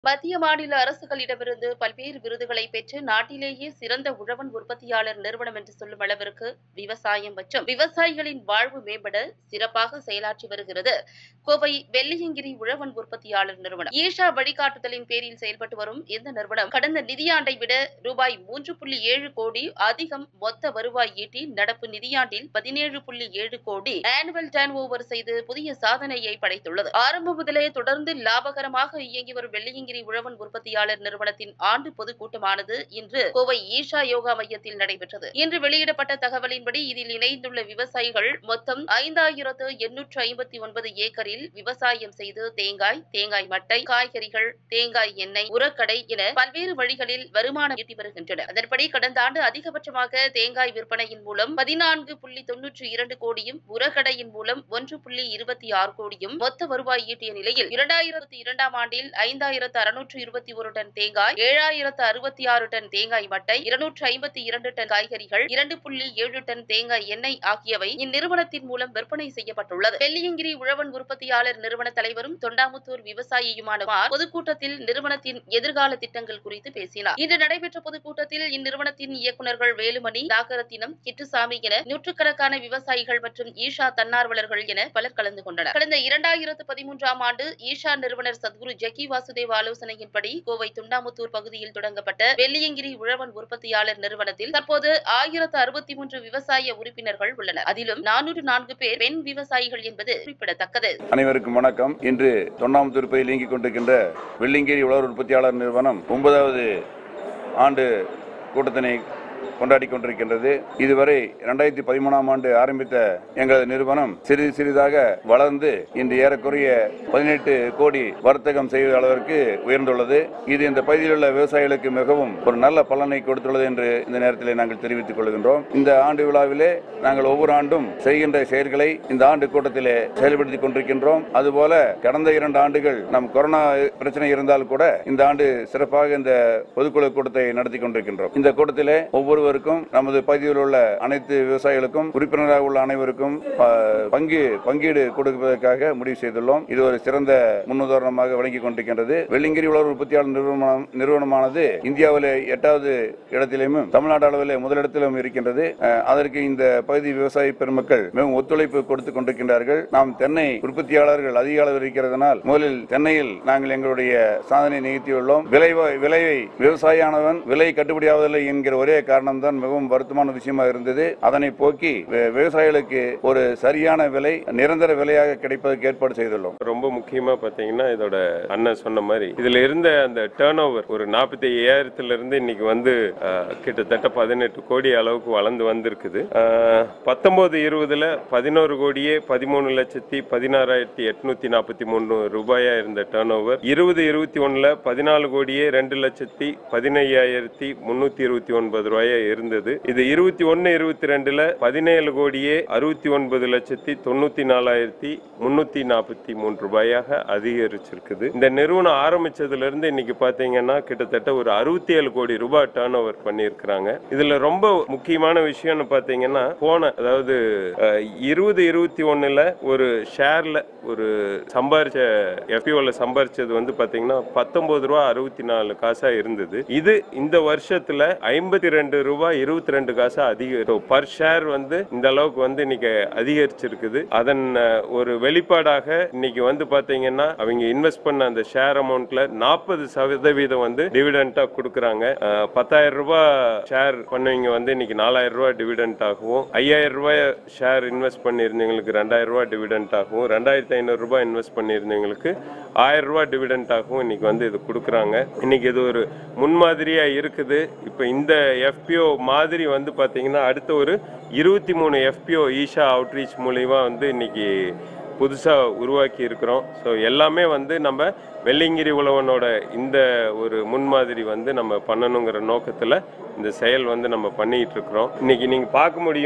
மத்திய மாநில அரசுகளிடமிருந்து பல்வேறு விருதுகளை பெற்று நாட்டிலேயே சிறந்த உழவன் உற்பத்தியாளர் நிறுவனம் என்று சொல்லும் அளவிற்கு விவசாயம் மற்றும் விவசாயிகளின் வாழ்வு மேம்பட சிறப்பாக செயலாற்றி வருகிறது கோவை வெள்ளியங்கிரி உழவன் உற்பத்தியாளர் நிறுவனம் ஈஷா வழிகாட்டுதலின் பேரில் செயல்பட்டு வரும் இந்த நிறுவனம் கடந்த நிதியாண்டை விட ரூபாய் மூன்று புள்ளி ஏழு கோடி அதிகம் மொத்த வருவாய் ஈட்டி நடப்பு நிதியாண்டில் பதினேழு புள்ளி ஏழு கோடி ஆனுவல் டர்ன் ஓவர் செய்து புதிய சாதனையை படைத்துள்ளது ஆரம்பம் முதலே தொடர்ந்து லாபகரமாக இயங்கி வரும் வெள்ளியங்கிரி உழவன் உற்பத்தியாளர் நிறுவனத்தின் ஆண்டு பொதுக்கூட்டமானது இன்று கோவை ஈஷா யோகா மையத்தில் நடைபெற்றது இன்று வெளியிடப்பட்ட தகவலின்படி இதில் இணைந்துள்ள விவசாயிகள் மொத்தம் ஐந்தாயிரத்து எண்ணூற்று ஐம்பத்தி ஒன்பது ஏக்கரில் விவசாயம் செய்து தேங்காய் தேங்காய் மட்டை காய்கறிகள் தேங்காய் எண்ணெய் உரக்கடை என பல்வேறு வழிகளில் வருமானம் ஈட்டி வருகின்றனர் அதன்படி கடந்த ஆண்டு அதிகபட்சமாக தேங்காய் விற்பனையின் மூலம் பதினான்கு புள்ளி தொன்னூற்றி இரண்டு கோடியும் உரக்கடையின் மூலம் ஒன்று புள்ளி இருபத்தி ஆறு கோடியும் மொத்த வருவாய் ஈட்டிய நிலையில் இரண்டாயிரத்தி இரண்டாம் ஆண்டில் ஐந்தாயிரத்து அறுநூற்று இருபத்தி ஒரு டன் தேங்காய் ஏழாயிரத்து அறுபத்தி ஆறு டன் தேங்காய் மட்டை இருநூற்று ஐம்பத்தி இரண்டு டன் காய்கறிகள் இரண்டு புள்ளி ஏழு டன் தேங்காய் எண்ணெய் ஆகியவை இந்நிறுவனத்தின் மூலம் விற்பனை செய்யப்பட்டுள்ளது வெள்ளியங்கிரி உழவன் உற்பத்தியாளர் நிறுவன தலைவரும் தொண்டாமுத்தூர் விவசாயியுமான குமார் பொதுக்கூட்டத்தில் நிறுவனத்தின் எதிர்கால திட்டங்கள் குறித்து பேசினார் இன்று நடைபெற்ற பொதுக்கூட்டத்தில் இந்நிறுவனத்தின் இயக்குநர்கள் வேலுமணி நாகரத்தினம் கிட்டுசாமி என நூற்றுக்கணக்கான விவசாயிகள் மற்றும் ஈஷா தன்னார்வலர்கள் என பலர் கலந்து கொண்டனர் கடந்த இரண்டாயிரத்து பதிமூன்றாம் ஆண்டு ஈஷா நிறுவனர் சத்குரு ஜக்கி வாசுதேவ் ஆலோசனையின்படி கோவை துண்டாமுத்தூர் பகுதியில் தொடங்கப்பட்ட வெள்ளியங்கிரி உழவன் உற்பத்தியாளர் நிறுவனத்தில் தற்போது ஆயிரத்து அறுபத்தி மூன்று விவசாய உறுப்பினர்கள் உள்ளனர் அதிலும் நானூற்று நான்கு பேர் பெண் விவசாயிகள் என்பது குறிப்பிடத்தக்கது அனைவருக்கும் வணக்கம் இன்று தொண்ணாமத்தூர் பகுதியில் இயங்கிக் கொண்டிருக்கின்ற வெள்ளிங்கிரி உழவர் உற்பத்தியாளர் நிறுவனம் ஒன்பதாவது ஆண்டு கூட்டத்தினை கொண்டாடி கொண்டிருக்கின்றது இதுவரை இரண்டாயிரத்தி பதிமூணாம் ஆண்டு ஆரம்பித்த எங்களது நிறுவனம் சிறிது சிறிதாக வளர்ந்து இன்று ஏறக்குறைய பதினெட்டு கோடி வர்த்தகம் செய்த அளவிற்கு உயர்ந்துள்ளது இது இந்த பகுதியில் உள்ள விவசாயிகளுக்கு மிகவும் ஒரு நல்ல பலனை கொடுத்துள்ளது என்று இந்த நேரத்தில் நாங்கள் தெரிவித்துக் கொள்கின்றோம் இந்த ஆண்டு விழாவிலே நாங்கள் ஒவ்வொரு ஆண்டும் செய்கின்ற செயல்களை இந்த ஆண்டு கூட்டத்திலே செயல்படுத்திக் கொண்டிருக்கின்றோம் அதுபோல கடந்த இரண்டு ஆண்டுகள் நம் கொரோனா பிரச்சனை இருந்தால் கூட இந்த ஆண்டு சிறப்பாக இந்த பொதுக்குழு கூட்டத்தை நடத்தி கொண்டிருக்கின்றோம் இந்த கூட்டத்திலே ஒவ்வொருவருக்கும் நமது பகுதியில் உள்ள அனைத்து விவசாயிகளுக்கும் உறுப்பினராக உள்ள அனைவருக்கும் ப- பங்கு பங்கீடு கொடுப்பதற்காக முடிவு செய்துள்ளோம் இது ஒரு சிறந்த முன்னுதாரணமாக விளங்கிக் கொண்டிருக்கின்றது வெள்ளிங்கிரி உலர் உற்பத்தியாளர் நிறுவனம் நிறுவனமானது இந்தியாவிலே எட்டாவது இடத்திலும் தமிழ்நாடு அளவிலே முதலிடத்திலும் இருக்கின்றது அஹ், அதற்கு இந்த பகுதி விவசாய பெருமக்கள் மிகவும் ஒத்துழைப்பு கொடுத்துக் கொண்டிருக்கின்றார்கள் நாம் தென்னை உற்பத்தியாளர்கள் அதிக அளவில் இருக்கிறதுனால் முதலில் தென்னையில் நாங்கள் எங்களுடைய சாதனை நிகழ்த்தியுள்ளோம் விலை விலையை விவசாயியானவன் விலை கட்டுப்படியாவதில்லை என்கிற ஒரே காரணம் தான் மிகவும் வருத்தமான விஷயமா இருந்தது அதனை போக்கி வி- விவசாயிகளுக்கு ஒரு சரியான விலை நிரந்தர விலையாக கிடைப்பதற்கு ஏற்பாடு செய்துள்ளோம் ரொம்ப முக்கியமா பாத்தீங்கன்னா இதோட அண்ணன் சொன்ன மாதிரி இதுல இருந்த அந்த டேர்ன் ஓவர் ஒரு நாற்பத்தி ஐயாயிரத்துல இருந்து இன்னைக்கு வந்து அஹ், கிட்டத்தட்ட பதினெட்டு கோடி அளவுக்கு வளர்ந்து வந்திருக்குது அஹ், பத்தொன்பது இருபதுல பதினோரு கோடியே பதிமூணு லட்சத்தி பதினாறாயிரத்தி எட்நூத்தி நாற்பத்தி மூணு ரூபாயா இருந்த டேர்ன் ஓவர் இருபது இருபத்தி ஒண்ணுல பதினாலு கோடியே ரெண்டு லட்சத்தி பதினையாயிரத்தி முன்னூத்தி இருபத்தி ஒன்பது ரூபாயா இருந்தது இது இருபத்தி ஒன்னு இருபத்தி ரெண்டுல பதினேழு கோடியே அறுபத்தி ஒன்பது லட்சத்தி தொண்ணூத்தி நாலாயிரத்தி முன்னூத்தி நாற்பத்தி மூன்று ரூபாயாக அதிகரிச்சிருக்குது இந்த நிறுவனம் ஆரம்பிச்சதுல இருந்து இன்னைக்கு பாத்தீங்கன்னா கிட்டத்தட்ட ஒரு அறுபத்தி ஏழு கோடி ரூபாய் டேர்ன் ஓவர் பண்ணியிருக்கிறாங்க இதுல ரொம்ப முக்கியமான விஷயம்னு பாத்தீங்கன்னா போன அதாவது அஹ், இருபது இருபத்தி ஒண்ணுல ஒரு ஷேர்ல ஒரு சம்பாரிச்ச எஃபிஓல சம்பாரிச்சது வந்து பாத்தீங்கன்னா பத்தொன்பது ரூபா அறுபத்தி நாலு காசா இருந்தது இது இந்த வருஷத்துல ஐம்பத்தி ரெண்டு ரூபாய் இருபத்தி ரெண்டு காசா அதிக பர் ஷேர் வந்து இந்த அளவுக்கு வந்து இன்னைக்கு அதிகரிச்சிருக்குது அதன் அஹ், ஒரு வெளிப்பாடாக இன்னைக்கு வந்து பாத்தீங்கன்னா அவங்க இன்வெஸ்ட் பண்ண அந்த ஷேர் அமௌண்ட்ல நாற்பது சதவீதம் வந்து டிவிடெண்டா கொடுக்குறாங்க அஹ், பத்தாயிரம் ரூபாய் ஷேர் பண்ணவங்க வந்து இன்னைக்கு நாலாயிரம் ரூபாய் டிவிடெண்ட் ஆகவும் ஐயாயிரம் ரூபாய் ஷேர் இன்வெஸ்ட் பண்ணியிருந்தவங்களுக்கு ரெண்டாயிரம் ரூபாய் டிவிடெண்ட் ஆகும் ரெண்டாயிரத்தி ஐநூறு ரூபாய் இன்வெஸ்ட் பண்ணியிருந்தவங்களுக்கு ஆயிரம் ரூபாய் டிவிடெண்ட் ஆகும் இன்னைக்கு வந்து இது கொடுக்குறாங்க இன்னைக்கு இது ஒரு முன்மாதிரியா இருக்குது இப்போ இந்த எஃபிஓ மாதிரி வந்து பாத்தீங்கன்னா அடுத்த ஒரு இருபத்தி மூணு எஃபிஓ ஈஷா அவுட்ரீச் மூலியமா வந்து இன்னைக்கு புதுசாக உருவாக்கி இருக்கிறோம் ஸோ எல்லாமே வந்து நம்ம வெள்ளிங்கிரி உழவனோட இந்த ஒரு முன்மாதிரி வந்து நம்ம பண்ணணுங்கிற நோக்கத்தில் இந்த செயல் வந்து நம்ம பண்ணிட்டு இருக்கிறோம் இன்னைக்கு நீங்கள் பார்க்க முடியும்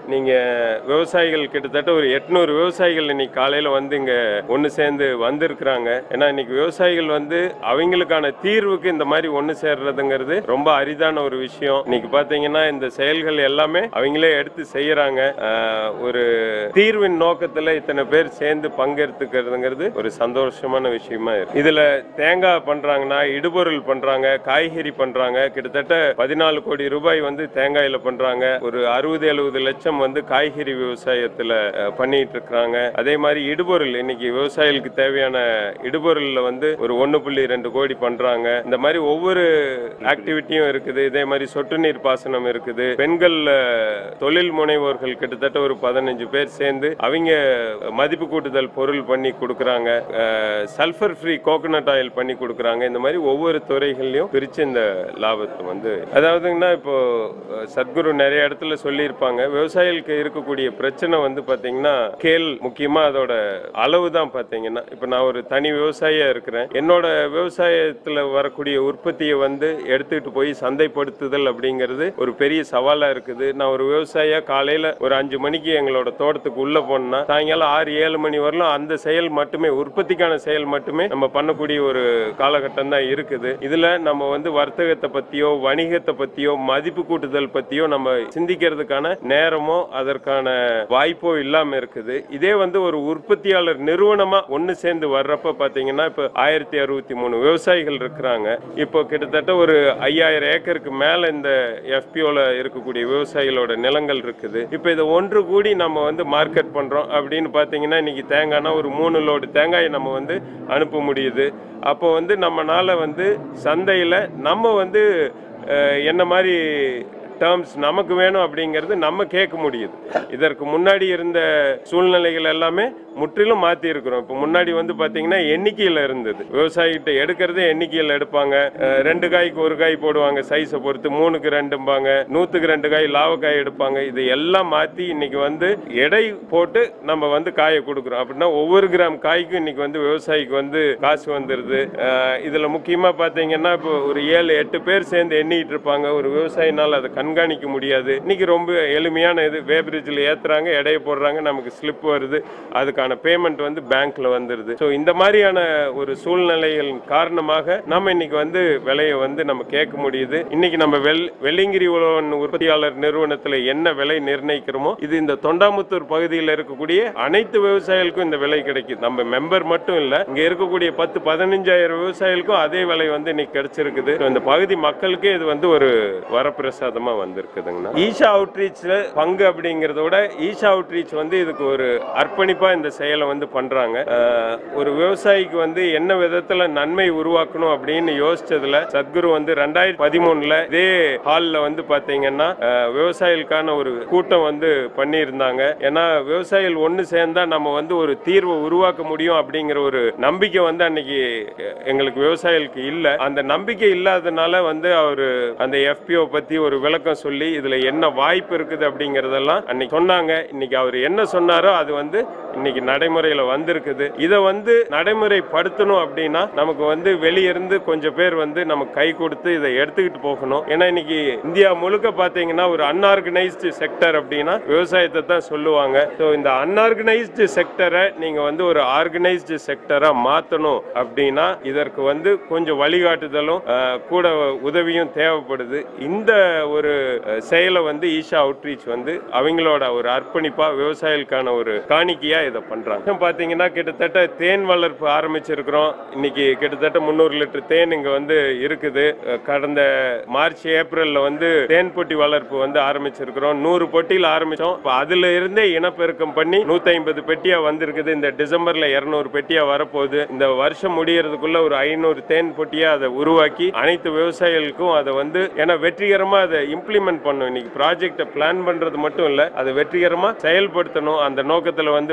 நீங்க விவசாயிகள் கிட்டத்தட்ட ஒரு எட்நூறு விவசாயிகள் இன்னைக்கு காலையில வந்து இங்க ஒன்று சேர்ந்து வந்திருக்கிறாங்க ஏன்னா இன்னைக்கு விவசாயிகள் வந்து அவங்களுக்கான தீர்வுக்கு இந்த மாதிரி ஒன்று சேர்றதுங்கிறது ரொம்ப அரிதான ஒரு விஷயம் இன்னைக்கு பாத்தீங்கன்னா இந்த செயல்கள் எல்லாமே அவங்களே எடுத்து செய்யறாங்க ஆஹ், ஒரு தீர்வின் நோக்கத்துல இத்தனை பேர் சேர்ந்து பங்கெடுத்துக்கிறதுங்கிறது ஒரு சந்தோஷமான விஷயமா இருக்கு இதுல தேங்காய் பண்றாங்கன்னா இடுபொருள் பண்றாங்க காய்கறி பண்றாங்க கிட்டத்தட்ட பதினாலு கோடி ரூபாய் வந்து தேங்காயில பண்றாங்க ஒரு அறுபது எழுபது லட்சம் வந்து காய்கறி விவசாயத்துல அஹ், பண்ணிட்டு இருக்கிறாங்க அதே மாதிரி இடுபொருள் இன்னைக்கு விவசாயிகளுக்கு தேவையான இடுபொருள்ல வந்து ஒரு ஒன்னு புள்ளி ரெண்டு கோடி பண்றாங்க இந்த மாதிரி ஒவ்வொரு ஆக்டிவிட்டியும் இருக்குது இதே மாதிரி சொட்டு நீர் பாசனம் இருக்குது பெண்கள் அஹ், தொழில் முனைவோர்கள் கிட்டத்தட்ட ஒரு பதினஞ்சு பேர் சேர்ந்து அவங்க மதிப்பு கூட்டுதல் பொருள் பண்ணி கொடுக்கறாங்க சல்ஃபர் ஃப்ரீ கோகனட் ஆயில் பண்ணி கொடுக்கறாங்க இந்த மாதிரி ஒவ்வொரு துறைகள்லயும் பிரிச்சு இந்த லாபத்தை வந்து அதாவதுங்கன்னா இப்போ அஹ், சத்குரு நிறைய இடத்துல சொல்லியிருப்பாங்க விவசாயிகளுக்கு இருக்கக்கூடிய பிரச்சனை வந்து பாத்தீங்கன்னா கேள் முக்கியமா அதோட அளவு தான் பாத்தீங்கன்னா இப்போ நான் ஒரு தனி விவசாயியா இருக்கிறேன் என்னோட விவசாயத்துல வரக்கூடிய உற்பத்தியை வந்து எடுத்துக்கிட்டு போய் சந்தைப்படுத்துதல் அப்படிங்கிறது ஒரு பெரிய சவாலா இருக்குது நான் ஒரு விவசாயியா காலையில ஒரு அஞ்சு மணிக்கு எங்களோட தோட்டத்துக்கு உள்ள போனா சாயங்காலம் ஆறு ஏழு மணி வரலும் அந்த செயல் மட்டுமே உற்பத்திக்கான செயல் மட்டுமே நம்ம பண்ணக்கூடிய ஒரு காலகட்டம் தான் இருக்குது இதுல நம்ம வந்து வர்த்தகத்தை பத்தியோ வணிகத்தை பத்தியோ மதிப்பு கூட்டுதல் பத்தியோ நம்ம சிந்திக்கிறதுக்கான நேரமோ அதற்கான வாய்ப்போ இல்லாம இருக்குது இதே வந்து ஒரு உற்பத்தியாளர் நிறுவனமா ஒன்னு சேர்ந்து வர்றப்ப பாத்தீங்கன்னா இப்ப ஆயிரத்தி அறுபத்தி மூணு விவசாயிகள் இருக்கிறாங்க இப்போ கிட்டத்தட்ட ஒரு ஐயாயிரம் ஏக்கருக்கு மேல இந்த எஃபிஓல இருக்கக்கூடிய விவசாயிகளோட நிலங்கள் இருக்குது இப்போ இதை ஒன்று கூடி நம்ம வந்து மார்க்கெட் பண்றோம் அப்படின்னு பாத்தீங்கன்னா இன்னைக்கு தேங்காய்னா ஒரு மூணு லோடு தேங்காயை நம்ம வந்து அனுப்ப முடியுது அப்போ வந்து நம்மனால வந்து சந்தையில நம்ம வந்து அஹ், என்ன மாதிரி டேர்ம்ஸ் நமக்கு வேணும் அப்படிங்கிறது நம்ம கேட்க முடியுது இதற்கு முன்னாடி இருந்த சூழ்நிலைகள் எல்லாமே முற்றிலும் மாத்தி இருக்கிறோம் இப்போ முன்னாடி வந்து பாத்தீங்கன்னா எண்ணிக்கையில இருந்தது விவசாயிகிட்ட எடுக்கிறதே எண்ணிக்கையில் எடுப்பாங்க அஹ், ரெண்டு காய்க்கு ஒரு காய் போடுவாங்க சைஸை பொறுத்து மூணுக்கு ரெண்டும்பாங்க நூத்துக்கு ரெண்டு காய் லாவக்காய் எடுப்பாங்க இது எல்லாம் மாத்தி இன்னைக்கு வந்து எடை போட்டு நம்ம வந்து காயை கொடுக்குறோம் அப்படின்னா ஒவ்வொரு கிராம் காய்க்கும் இன்னைக்கு வந்து விவசாயிக்கு வந்து காசு வந்துருது அஹ், இதுல முக்கியமா பாத்தீங்கன்னா இப்போ ஒரு ஏழு எட்டு பேர் சேர்ந்து எண்ணிட்டு இருப்பாங்க ஒரு விவசாயினால அதை கண்காணிக்க முடியாது இன்னைக்கு ரொம்ப எளிமையான இது வேப்ரிட்ஜில் ஏத்துறாங்க எடையை போடுறாங்க நமக்கு ஸ்லிப் வருது அதுக்கான பேமெண்ட் வந்து பேங்க்ல வந்துருது ஸோ இந்த மாதிரியான ஒரு சூழ்நிலைகள் காரணமாக நம்ம இன்னைக்கு வந்து விலையை வந்து நம்ம கேட்க முடியுது இன்னைக்கு நம்ம வெள் வெள்ளிங்கிரி உழவன் உற்பத்தியாளர் நிறுவனத்துல என்ன விலை நிர்ணயிக்கிறோமோ இது இந்த தொண்டாமுத்தூர் பகுதியில் இருக்கக்கூடிய அனைத்து விவசாயிகளுக்கும் இந்த விலை கிடைக்குது நம்ம மெம்பர் மட்டும் இல்ல இங்க இருக்கக்கூடிய பத்து பதினஞ்சாயிரம் விவசாயிகளுக்கும் அதே விலை வந்து இன்னைக்கு கிடைச்சிருக்குது So, இந்த பகுதி மக்களுக்கே இது வந்து ஒரு வரப்பிரசாதமா வந்திருக்குதுங்கண்ணா ஈஷா அவுட்ரீச்ல பங்கு அப்படிங்கறத விட ஈஷா அவுட்ரீச் வந்து இதுக்கு ஒரு அர்ப்பணிப்பா இந்த செயலை வந்து பண்றாங்க அஹ், ஒரு விவசாயிக்கு வந்து என்ன விதத்துல நன்மை உருவாக்கணும் அப்படின்னு யோசிச்சதுல சத்குரு வந்து ரெண்டாயிரத்தி பதிமூணுல இதே ஹால்ல வந்து பாத்தீங்கன்னா அஹ், விவசாயிகளுக்கான ஒரு கூட்டம் வந்து பண்ணியிருந்தாங்க ஏன்னா விவசாயிகள் ஒன்று சேர்ந்தா நம்ம வந்து ஒரு தீர்வை உருவாக்க முடியும் அப்படிங்கிற ஒரு நம்பிக்கை வந்து அன்னைக்கு அஹ், எங்களுக்கு விவசாயிகளுக்கு இல்ல அந்த நம்பிக்கை இல்லாதனால வந்து அவரு அந்த எஃபிஓ பத்தி ஒரு விளக்கம் சொல்லி இதுல என்ன வாய்ப்பு இருக்குது அப்படிங்கறதெல்லாம் அன்னைக்கு சொன்னாங்க இன்னைக்கு அவர் என்ன சொன்னாரோ அது வந்து இன்னைக்கு நடைமுறையில வந்திருக்குது இதை வந்து நடைமுறைப்படுத்தணும் அப்படின்னா நமக்கு வந்து வெளியிருந்து கொஞ்சம் பேர் வந்து நமக்கு கை கொடுத்து இதை எடுத்துக்கிட்டு போகணும் ஏன்னா இன்னைக்கு இந்தியா முழுக்க பாத்தீங்கன்னா ஒரு அன்ஆர்கனைஸ்டு செக்டர் அப்படின்னா விவசாயத்தை தான் சொல்லுவாங்க ஸோ இந்த அன்ஆர்கனைஸ்டு செக்டரை நீங்க வந்து ஒரு ஆர்கனைஸ்டு செக்டரா மாத்தணும் அப்படின்னா இதற்கு வந்து கொஞ்சம் வழிகாட்டுதலும் அஹ், கூட உதவியும் தேவைப்படுது இந்த ஒரு அஹ், செயலை வந்து ஈஷா அவுட்ரீச் வந்து அவங்களோட ஒரு அர்ப்பணிப்பா விவசாயிகளுக்கான ஒரு காணிக்கையா இதை பண்றாங்க பாத்தீங்கன்னா கிட்டத்தட்ட தேன் வளர்ப்பு ஆரம்பிச்சிருக்கிறோம் இன்னைக்கு கிட்டத்தட்ட முந்நூறு லிட்டர் தேன் இங்க வந்து இருக்குது அஹ், கடந்த மார்ச் ஏப்ரல்ல வந்து தேன் பொட்டி வளர்ப்பு வந்து ஆரம்பிச்சிருக்கிறோம் நூறு பொட்டியில் ஆரம்பிச்சோம் இப்ப அதுல இருந்தே இனப்பெருக்கம் பண்ணி நூத்தி ஐம்பது பெட்டியா வந்திருக்குது இந்த டிசம்பர்ல இருநூறு பெட்டியா வரப்போகுது இந்த வருஷம் முடியறதுக்குள்ள ஒரு ஐநூறு தேன் பொட்டியா அதை உருவாக்கி அனைத்து விவசாயிகளுக்கும் அதை வந்து ஏன்னா வெற்றிகரமா அதை இம்ப்ளிமெண்ட் பண்ணும் இன்னைக்கு ப்ராஜெக்டை பிளான் பண்றது மட்டும் இல்ல அதை வெற்றிகரமா செயல்படுத்தணும் அந்த நோக்கத்துல வந்து பண்ணிட்டு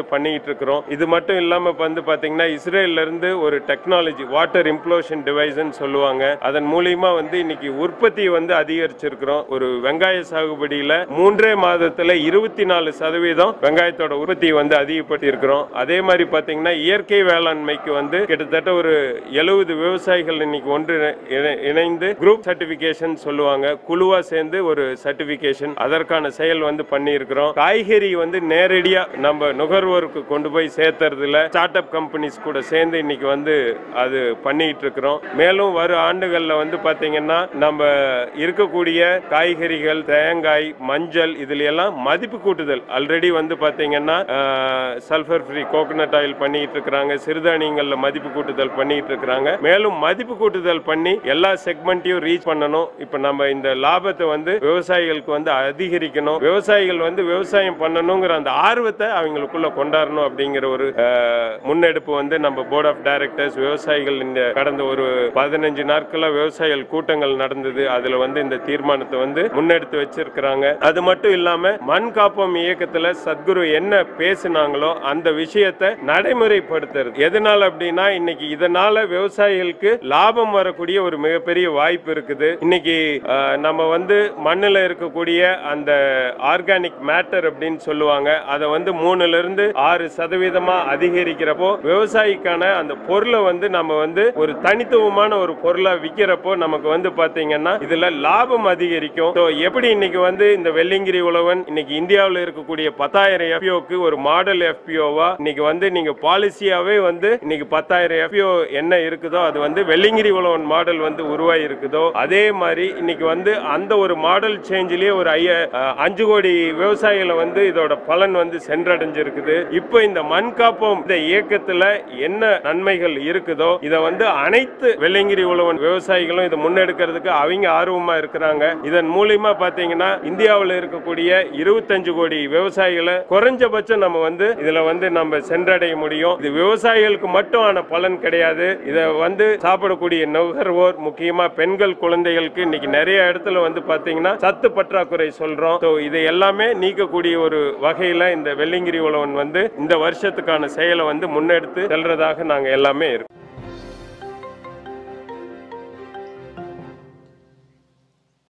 இருக்கிறோம் இது மட்டும் இல்லாம இப்ப வந்து பாத்தீங்கன்னா இஸ்ரேல்ல இருந்து ஒரு டெக்னாலஜி வாட்டர் இம்ப்ளோஷன் டிவைஸ்ன்னு சொல்லுவாங்க அதன் மூலியமா வந்து இன்னைக்கு உற்பத்தியை வந்து அதிகரிச்சிருக்கிறோம் ஒரு வெங்காய சாகுபடியில மூன்றே மாதத்துல இருபத்தி நாலு சதவீதம் வெங்காயத்தோட உற்பத்தியை வந்து அதிகப்படுத்தி இருக்கிறோம் அதே மாதிரி பாத்தீங்கன்னா இயற்கை வேளாண்மைக்கு வந்து கிட்டத்தட்ட ஒரு எழுபது விவசாயிகள் இன்னைக்கு ஒன்று இணை- இணைந்து குரூப் சர்டிபிகேஷன் சொல்லுவாங்க குழுவா சேர்ந்து ஒரு சர்டிபிகேஷன் அதற்கான செயல் வந்து பண்ணி இருக்கிறோம் காய்கறி வந்து நேரடியா நம்ம நுகர்வோருக்கு கொண்டு போய் சேர்த்துறதுல ஸ்டார்ட் அப் கம்பெனிஸ் கூட சேர்ந்து இன்னைக்கு வந்து அது பண்ணிட்டு இருக்கிறோம் மேலும் வரும் ஆண்டுகள்ல வந்து பாத்தீங்கன்னா நம்ம இருக்கக்கூடிய காய்கறிகள் தேங்காய் மஞ்சள் இதுல எல்லாம் மதிப்பு கூட்டுதல் ஆல்ரெடி வந்து பாத்தீங்கன்னா சல்ஃபர் ஃப்ரீ கோகனட் ஆயில் பண்ணிட்டு இருக்கிறாங்க சிறுதானியங்கள்ல மதிப்பு கூட்டுதல் பண்ணிட்டு இருக்கிறாங்க மேலும் மதிப்பு கூட்டுதல் பண்ணி எல்லா செக்மெண்ட்டையும் ரீச் பண்ணணும் இப்ப நம்ம இந்த லாபத்தை வந்து விவசாயிகளுக்கு வந்து அதிகரிக்கணும் விவசாயிகள் வந்து விவசாயம் பண்ணணுங்கிற அந்த ஆர்வத்தை அவங்களுக்குள்ள கொண்டாடணும் அப்படிங்கிற ஒரு அஹ், முன்னெடுப்பு வந்து நம்ம போர்ட் ஆஃப் டைரக்டர்ஸ் விவசாயிகள் இந்த கடந்த ஒரு பதினஞ்சு நாட்களா விவசாயிகள் கூட்டங்கள் நடந்தது அதுல வந்து இந்த தீர்மானத்தை வந்து முன்னெடுத்து வச்சிருக்கிறாங்க அது மட்டும் இல்லாம மண் காப்போம் இயக்கத்துல சத்குரு என்ன பேசினாங்களோ அந்த விஷயத்தை நடைமுறைப்படுத்துறது எதனால அப்படின்னா இன்னைக்கு இதனால விவசாயிகளுக்கு லாபம் வரக்கூடிய ஒரு மிகப்பெரிய வாய்ப்பு இருக்குது இன்னைக்கு அஹ், நம்ம வந்து மண்ணுல இருக்கக்கூடிய அந்த ஆர்கானிக் மேட்டர் அப்படின்னு சொல்லுவாங்க அதை வந்து மூணுல இருந்து ஆறு சதவீதமா அதிகரிக்கிறப்போ விவசாயிக்கான அந்த பொருளை வந்து நம்ம வந்து ஒரு தனித்துவமான ஒரு பொருளா விக்கிறப்போ நமக்கு வந்து பாத்தீங்கன்னா இதுல லாபம் அதிகரிக்கும் So, எப்படி இன்னைக்கு வந்து இந்த வெள்ளிங்கிரி உழவன் இன்னைக்கு இந்தியாவில் இருக்கக்கூடிய பத்தாயிரம் எஃபிஓக்கு ஒரு மாடல் எஃபிஓவா இன்னைக்கு வந்து நீங்க பாலிசியாவே வந்து இன்னைக்கு பத்தாயிரம் எஃபிஓ என்ன இருக்குதோ அது வந்து வெள்ளிங்கிரி உழவன் மாடல் வந்து உருவாகி இருக்குதோ அதே மாதிரி இன்னைக்கு வந்து அந்த ஒரு மாடல் சேஞ்சிலேயே ஒரு ஐய அஹ், அஞ்சு கோடி விவசாயிகளை வந்து இதோட பலன் வந்து சென்றடைஞ்சிருக்குது இப்போ இந்த மண் காப்போம் இந்த இயக்கத்துல என்ன நன்மைகள் இருக்குதோ இதை வந்து அனைத்து வெள்ளைங்கிரி உழவன் விவசாயிகளும் இதை முன்னெடுக்கிறதுக்கு அவங்க ஆர்வமா இருக்கிறாங்க இதன் மூலியமா பாத்தீங்கன்னா இந்தியாவில் இருக்கக்கூடிய இருபத்தஞ்சு கோடி விவசாயிகளை குறைஞ்சபட்சம் நம்ம வந்து இதுல வந்து நம்ம சென்றடைய முடியும் இது விவசாயிகளுக்கு மட்டும் ஆன பலன் கிடையாது இதை வந்து சாப்பிடக்கூடிய நுகர்வோர் முக்கியமா பெண்கள் குழந்தைகளுக்கு இன்னைக்கு நிறைய இடத்துல வந்து பாத்தீங்கன்னா சத்து பற்றாக்குறை சொல்றோம் So, இதை எல்லாமே நீக்கக்கூடிய ஒரு வகையில இந்த வெள்ளிங்கிரி உழவன் வந்து இந்த வருஷத்துக்கான செயலை வந்து முன்னெடுத்து செல்றதாக நாங்க எல்லாமே இருக்கோம்